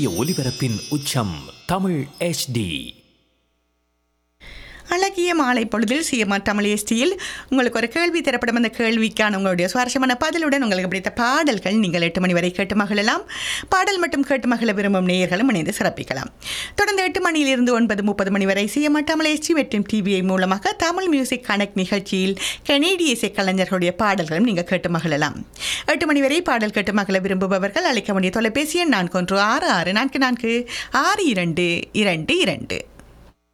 இந்திய ஒலிபரப்பின் உச்சம் தமிழ் HD அழகிய மாலை பொழுதில் சிஎம்ஆர் தமிழ் எஸ்டியில் உங்களுக்கு ஒரு கேள்வி தரப்படும் அந்த கேள்விக்கான உங்களுடைய சுவாரஸ்யமான பதிலுடன் உங்களுக்கு பிடித்த பாடல்கள் நீங்கள் எட்டு மணி வரை கேட்டு மகிழலாம் பாடல் மட்டும் கேட்டு மகிழ விரும்பும் நேயர்களும் இணைந்து சிறப்பிக்கலாம் தொடர்ந்து எட்டு மணியிலிருந்து ஒன்பது முப்பது மணி வரை சிஎம்ஆர் தமிழ் எஸ்டி வெற்றும் டிவிஐ மூலமாக தமிழ் மியூசிக் கனெக்ட் நிகழ்ச்சியில் கனேடிய இசை கலைஞர்களுடைய பாடல்களும் நீங்கள் கேட்டு மகிழலாம் எட்டு மணி வரை பாடல் கேட்டு மகிழ விரும்புபவர்கள் அழைக்க வேண்டிய தொலைபேசி எண் நான்கு ஒன்று ஆறு ஆறு நான்கு நான்கு ஆறு இரண்டு இரண்டு இரண்டு